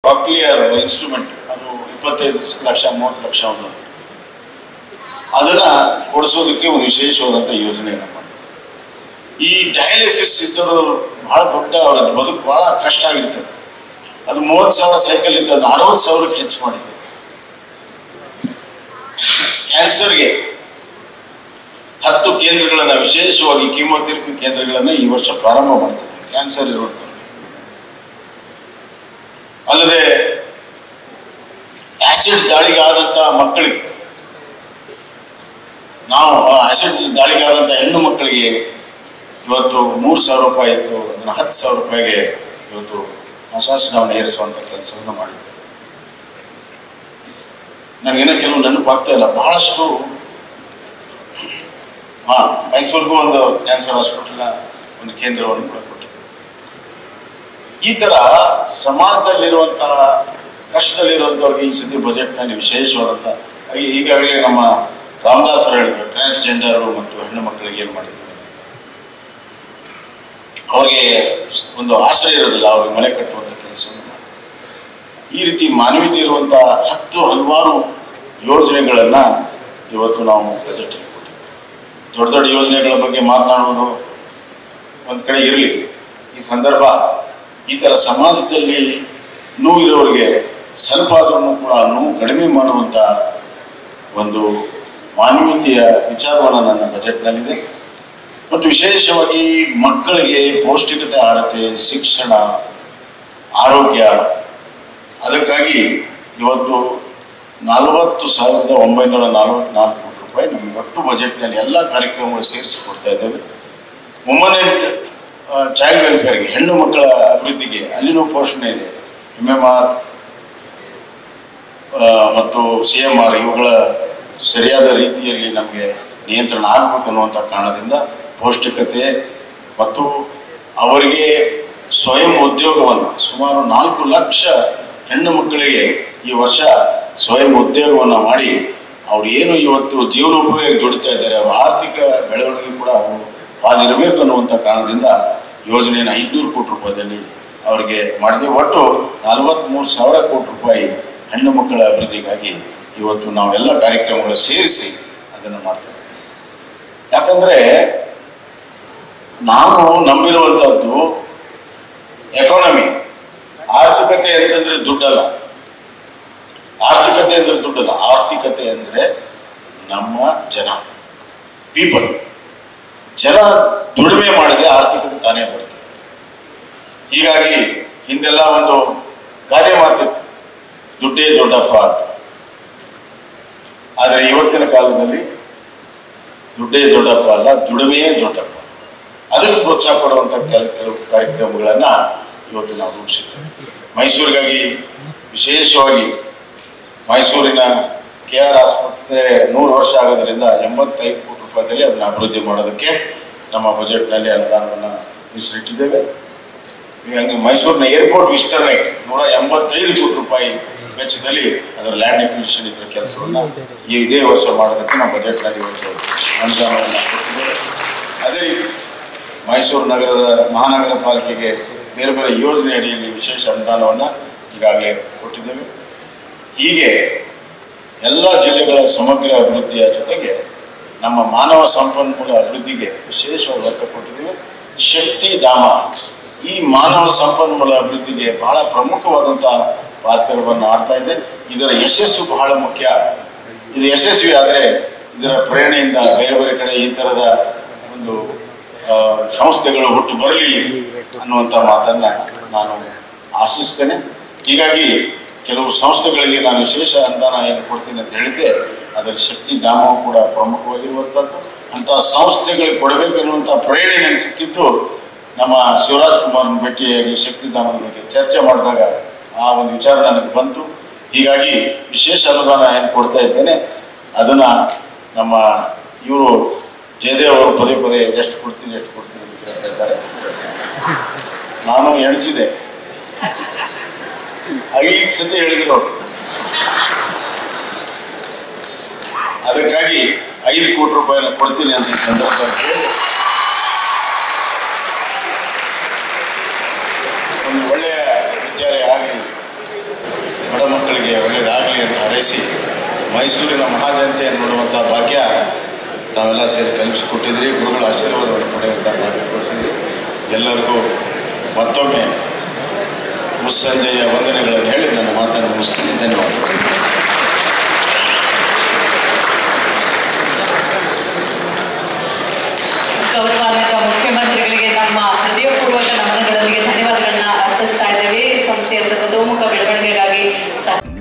Cochlear instrument ಅದು ಇಪ್ಪತ್ತೈದು ಲಕ್ಷ ಮೂವತ್ತು ಲಕ್ಷ ಒಂದು ಅದನ್ನ ಕೊಡಿಸೋದಕ್ಕೆ ಒಂದು ವಿಶೇಷವಾದಂಥ ಯೋಜನೆಯನ್ನು ಮಾಡಿದೆ ಈ ಡಯಾಲಿಸಿಸ್ ಇದ್ದರು ಬಹಳ ದೊಡ್ಡ ಅವರ ಬದುಕು ಬಹಳ ಕಷ್ಟ ಆಗಿರ್ತದೆ ಅದು ಮೂವತ್ತು ಸಾವಿರ ಸೈಕಲ್ ಇತ್ತು ಅದು ಅರವತ್ತು ಸಾವಿರಕ್ಕೆ ಹೆಚ್ಚು ಮಾಡಿದೆ ಕ್ಯಾನ್ಸರ್ಗೆ ಹತ್ತು ಕೇಂದ್ರಗಳನ್ನು ವಿಶೇಷವಾಗಿ ಕೀಮೋಥೆರಪಿ ಕೇಂದ್ರಗಳನ್ನು ಈ ವರ್ಷ ಪ್ರಾರಂಭ ಮಾಡ್ತದೆ ಕ್ಯಾನ್ಸರ್ ಇರುವಂಥವ್ರಿಗೆ ಅಲ್ಲದೆ ಆಸಿಡ್ ದಾಳಿಗೆ ಆದಂಥ ಮಕ್ಕಳಿಗೆ ನಾವು ಆಸಿಡ್ ದಾಳಿಗೆ ಆದಂಥ ಹೆಣ್ಣು ಮಕ್ಕಳಿಗೆ ಇವತ್ತು ಮೂರು ಸಾವಿರ ರೂಪಾಯಿ ಇತ್ತು ಅದನ್ನು ಹತ್ತು ಸಾವಿರ ರೂಪಾಯಿಗೆ ಇವತ್ತು ಆಶಾಸನವನ್ನು ಏರಿಸುವಂಥ ಕೆಲಸವನ್ನು ಮಾಡಿದ್ದೇವೆ ನನಗೇನೋ ಕೆಲವು ನೆನಪಾಗ್ತಾ ಇಲ್ಲ ಬಹಳಷ್ಟು ಹಾ ಮೈಸೂರಿಗೂ ಒಂದು ಕ್ಯಾನ್ಸರ್ ಹಾಸ್ಪಿಟಲ್ನ ಒಂದು ಕೇಂದ್ರವನ್ನು ಕೂಡ ಕೊಟ್ಟಿದೆ ಈ ತರ ಸಮಾಜದಲ್ಲಿರುವಂಥ ಕಷ್ಟದಲ್ಲಿರುವಂಥವ್ರಿಗೆ ಈ ಸತಿ ಬಜೆಟ್ನಲ್ಲಿ ವಿಶೇಷವಾದಂಥ ಈ- ಈಗಾಗಲೇ ನಮ್ಮ ರಾಮದಾಸ್ ಅವರು ಹೇಳಿದ್ರು ಟ್ರಾನ್ಸ್ಜೆಂಡರು ಮತ್ತು ಹೆಣ್ಣು ಮಕ್ಕಳಿಗೆ ಏನು ಮಾಡಿದ್ದೀವಿ ಅಂತ. ಅವ್ರಿಗೆ ಒಂದು ಆಶ್ರಯ ಇರೋದಿಲ್ಲ ಅವ್ರಿಗೆ ಮನೆ ಕಟ್ಟುವಂಥ ಕೆಲಸವನ್ನು ಮಾಡಿ ಈ ರೀತಿ ಮಾನವೀಯತೆ ಇರುವಂಥ ಹತ್ತು ಹಲವಾರು ಯೋಜನೆಗಳನ್ನು ಇವತ್ತು ನಾವು ಬಜೆಟಲ್ಲಿ ಕೊಟ್ಟಿದ್ದೇವೆ ದೊಡ್ಡ ದೊಡ್ಡ ಯೋಜನೆಗಳ ಬಗ್ಗೆ ಮಾತನಾಡುವುದು ಒಂದು ಕಡೆ ಇರಲಿ ಈ ಸಂದರ್ಭ ಈ ಥರ ಸಮಾಜದಲ್ಲಿ ನೋವು ಇರೋರಿಗೆ ಸ್ವಲ್ಪ ಆದ್ರೂ ಕೂಡ ನೋವು ಕಡಿಮೆ ಮಾಡುವಂಥ ಒಂದು ಮಾನವೀಯತೆಯ ವಿಚಾರವನ್ನು ನನ್ನ ಬಜೆಟ್ನಲ್ಲಿದೆ ಮತ್ತು ವಿಶೇಷವಾಗಿ ಮಕ್ಕಳಿಗೆ ಪೌಷ್ಟಿಕತೆ ಆಹಾರತೆ ಶಿಕ್ಷಣ ಆರೋಗ್ಯ ಅದಕ್ಕಾಗಿ ಇವತ್ತು ನಲವತ್ತು ಸಾವಿರದ ಒಂಬೈನೂರ ನಲವತ್ನಾಲ್ಕು ಕೋಟಿ ರೂಪಾಯಿ ನಮ್ಮ ಒಟ್ಟು ಬಜೆಟ್ನಲ್ಲಿ ಎಲ್ಲ ಕಾರ್ಯಕ್ರಮಗಳು ಸೇರಿಸಿ ಕೊಡ್ತಾ ಇದ್ದೇವೆ ವುಮನ್ ಅಂಡ್ ಚೈಲ್ಡ್ ವೆಲ್ಫೇರ್ಗೆ ಹೆಣ್ಣು ಮಕ್ಕಳ ಅಭಿವೃದ್ಧಿಗೆ ಅಲ್ಲಿನೂ ಪೋಷಣೆ ಇದೆ ಎಮ್ ಎಮ್ ಆರ್ ಮತ್ತು ಸಿ ಎಮ್ ಆರ್ ಇವುಗಳ ಸರಿಯಾದ ರೀತಿಯಲ್ಲಿ ನಮಗೆ ನಿಯಂತ್ರಣ ಆಗಬೇಕು ಅನ್ನುವಂಥ ಕಾರಣದಿಂದ ಪೌಷ್ಟಿಕತೆ ಮತ್ತು ಅವರಿಗೆ ಸ್ವಯಂ ಉದ್ಯೋಗವನ್ನು ಸುಮಾರು ನಾಲ್ಕು ಲಕ್ಷ ಹೆಣ್ಣು ಮಕ್ಕಳಿಗೆ ಈ ವರ್ಷ ಸ್ವಯಂ ಉದ್ಯೋಗವನ್ನು ಮಾಡಿ ಅವ್ರು ಏನು ಇವತ್ತು ಜೀವನೋಪಯೋಗಿ ದುಡಿತಾ ಇದ್ದಾರೆ ಅವರ ಆರ್ಥಿಕ ಬೆಳವಣಿಗೆ ಕೂಡ ಅವರು ಪಾಲಿರಬೇಕು ಅನ್ನುವಂಥ ಕಾರಣದಿಂದ ಯೋಜನೆಯನ್ನು ಐದುನೂರು ಕೋಟಿ ರೂಪಾಯಿದಲ್ಲಿ ಅವರಿಗೆ ಮಾಡಿದೆ ಒಟ್ಟು ನಲವತ್ತ್ಮೂರು ಸಾವಿರ ಕೋಟಿ ರೂಪಾಯಿ ಹೆಣ್ಣು ಮಕ್ಕಳ ಅಭಿವೃದ್ಧಿಗಾಗಿ ಇವತ್ತು ನಾವೆಲ್ಲ ಕಾರ್ಯಕ್ರಮಗಳು ಸೇರಿಸಿ ಅದನ್ನು ಮಾಡ್ತೇವೆ ಯಾಕಂದ್ರೆ ನಾನು ನಂಬಿರುವಂಥದ್ದು ಎಕಾನಮಿ ಆರ್ಥಿಕತೆ ಅಂತಂದ್ರೆ ದುಡ್ಡಲ್ಲ ಆರ್ಥಿಕತೆ ಅಂದ್ರೆ ದುಡ್ಡಲ್ಲ ಆರ್ಥಿಕತೆ ಅಂದ್ರೆ ನಮ್ಮ ಜನ ಪೀಪಲ್ ಜನ ದುಡಿಮೆ ಮಾಡಿದ್ರೆ ಆರ್ಥಿಕತೆ ತಾನೇ ಬರ್ತದೆ ಹೀಗಾಗಿ ಹಿಂದೆಲ್ಲ ಒಂದು ಗಾದೆ ಮಾತಿತ್ತು ದುಡ್ಡೇ ದೊಡ್ಡಪ್ಪ ಅಂತ ಆದರೆ ಇವತ್ತಿನ ಕಾಲದಲ್ಲಿ ದುಡ್ಡೇ ದೊಡ್ಡಪ್ಪ ಅಲ್ಲ ದುಡಿಮೆಯೇ ದೊಡ್ಡಪ್ಪ ಅದಕ್ಕೆ ಪ್ರೋತ್ಸಾಹ ಕೊಡುವಂಥ ಕೆಲ ಕೆಲವು ಕಾರ್ಯಕ್ರಮಗಳನ್ನು ಇವತ್ತು ನಾವು ರೂಪಿಸಿದ್ದೇವೆ ಮೈಸೂರಿಗಾಗಿ ವಿಶೇಷವಾಗಿ ಮೈಸೂರಿನ ಕೆ ಆರ್ ಆಸ್ಪತ್ರೆ ನೂರು ವರ್ಷ ಆಗೋದ್ರಿಂದ ಎಂಬತ್ತೈದು ಕೋಟಿ ರೂಪಾಯಿದಲ್ಲಿ ಅದನ್ನು ಅಭಿವೃದ್ಧಿ ಮಾಡೋದಕ್ಕೆ ನಮ್ಮ ಬಜೆಟ್ನಲ್ಲಿ ಅನುದಾನವನ್ನು ಮೀಸಲಿಟ್ಟಿದ್ದೇವೆ ಈಗ ಹಂಗೆ ಮೈಸೂರಿನ ಏರ್ಪೋರ್ಟ್ ವಿಸ್ತರಣೆಗೆ ನೂರ ಎಂಬತ್ತೈದು ಕೋಟಿ ರೂಪಾಯಿ ವೆಚ್ಚದಲ್ಲಿ ಅದರ ಲ್ಯಾಂಡ್ ಎಕ್ವಿಸಿಷನ್ ಇದರ ಕೆಲಸವನ್ನು ಈ ಇದೇ ವರ್ಷ ಮಾಡೋದಕ್ಕೆ ನಾವು ಬಜೆಟ್ನಲ್ಲಿ ಇವತ್ತು ಅನುದಾನವನ್ನು ಕೊಟ್ಟಿದ್ದೇವೆ ಅದೇ ರೀತಿ ಮೈಸೂರು ನಗರದ ಮಹಾನಗರ ಪಾಲಿಕೆಗೆ ಬೇರೆ ಬೇರೆ ಯೋಜನೆ ಅಡಿಯಲ್ಲಿ ವಿಶೇಷ ಅನುದಾನವನ್ನು ಈಗಾಗಲೇ ಕೊಟ್ಟಿದ್ದೇವೆ ಹೀಗೆ ಎಲ್ಲ ಜಿಲ್ಲೆಗಳ ಸಮಗ್ರ ಅಭಿವೃದ್ಧಿಯ ಜೊತೆಗೆ ನಮ್ಮ ಮಾನವ ಸಂಪನ್ಮೂಲ ಅಭಿವೃದ್ಧಿಗೆ ವಿಶೇಷವಾಗಿ ಒತ್ತು ಕೊಟ್ಟಿದ್ದೇವೆ ಶಕ್ತಿ ಧಾಮ ಈ ಮಾನವ ಸಂಪನ್ಮೂಲ ಅಭಿವೃದ್ಧಿಗೆ ಬಹಳ ಪ್ರಮುಖವಾದಂಥ ಪಾತ್ರವನ್ನು ಆಡ್ತಾ ಇದೆ ಇದರ ಯಶಸ್ಸು ಬಹಳ ಮುಖ್ಯ ಇದು ಯಶಸ್ವಿ ಆದರೆ ಇದರ ಪ್ರೇರಣೆಯಿಂದ ಬೇರೆ ಬೇರೆ ಕಡೆ ಈ ಥರದ ಒಂದು ಆ, ಸಂಸ್ಥೆಗಳು ಹುಟ್ಟು ಬರಲಿ ಅನ್ನುವಂಥ ಮಾತನ್ನ ನಾನು ಆಶಿಸ್ತೇನೆ ಹೀಗಾಗಿ ಕೆಲವು ಸಂಸ್ಥೆಗಳಿಗೆ ನಾನು ವಿಶೇಷ ಅನುದಾನ ಏನು ಕೊಡ್ತೀನಿ ಅಂತ ಹೇಳಿದ್ದೆ ಅದರ ಶಕ್ತಿ ಧಾಮವು ಕೂಡ ಪ್ರಮುಖವಾಗಿರುವಂಥದ್ದು ಅಂಥ ಸಂಸ್ಥೆಗಳಿಗೆ ಕೊಡಬೇಕನ್ನುವಂಥ ಪ್ರೇರಣೆ ನನಗೆ ಸಿಕ್ಕಿದ್ದು ನಮ್ಮ ಶಿವರಾಜ್ ಕುಮಾರ್ ಭೇಟಿಯಾಗಿ ಶಕ್ತಿಧಾಮದ ಬಗ್ಗೆ ಚರ್ಚೆ ಮಾಡಿದಾಗ ಆ ಒಂದು ವಿಚಾರ ನನಗೆ ಬಂತು ಹೀಗಾಗಿ ವಿಶೇಷ ಅನುದಾನ ಏನು ಕೊಡ್ತಾ ಇದ್ದೇನೆ ಅದನ್ನ ನಮ್ಮ ಇವರು ಜಯದೇವ್ ಅವರು ಪದೇ ಪದೇ ಎಷ್ಟು ಕೊಡ್ತೀನಿ ಎಷ್ಟು ಕೊಡ್ತೀನಿ ಅಂತ ಕೇಳ್ತಾ ಇದ್ದಾರೆ ನಾನು ಎಣಿಸಿದೆ ಐದು ಸತಿ ಹೇಳಿದ್ರು ಅವ್ರು. ಅದಕ್ಕಾಗಿ ಐದು ಕೋಟಿ ರೂಪಾಯಿನ ಕೊಡ್ತೀನಿ ಅಂತ ಈ ಸಂದರ್ಭದಲ್ಲಿ ಹೇಳಿ ಒಂದು ಒಳ್ಳೆಯ ವಿದ್ಯಾಲಯ ಆಗಲಿ ಗ್ರಹಿಸಿ ಮೈಸೂರಿನ ಮಹಾಜನತೆಯನ್ನು ನೋಡುವಂಥ ಭಾಗ್ಯ ತಾವೆಲ್ಲ ಸೇರಿ ಕಲ್ಪಿಸಿಕೊಟ್ಟಿದ್ರಿ ಗುರುಗಳ ಆಶೀರ್ವಾದವನ್ನು ಪಡೆಯುವಂಥ ಭಾಗ್ಯ ಕೊಡಿಸಿದ್ರಿ ಎಲ್ಲರಿಗೂ ಮತ್ತೊಮ್ಮೆ ಮುಸ್ಸಂಜೆಯ ವಂದನೆಗಳನ್ನು ಹೇಳಿ ನನ್ನ ಮಾತನ್ನು ಮುಗಿಸ್ತೀನಿ ಧನ್ಯವಾದಗಳು ಗೌರವಾನ್ವಿತ ಮುಖ್ಯಮಂತ್ರಿಗಳಿಗೆ ನಮ್ಮ ಹೃದಯಪೂರ್ವಕ ನಮನಗಳೊಂದಿಗೆ ಧನ್ಯವಾದಗಳನ್ನ ಅರ್ಪಿಸ್ತಾ ಇದ್ದೇವೆ ಸಂಸ್ಥೆಯ ಸರ್ವತೋಮುಖ ಬೆಳವಣಿಗೆಗಾಗಿ ಸಹ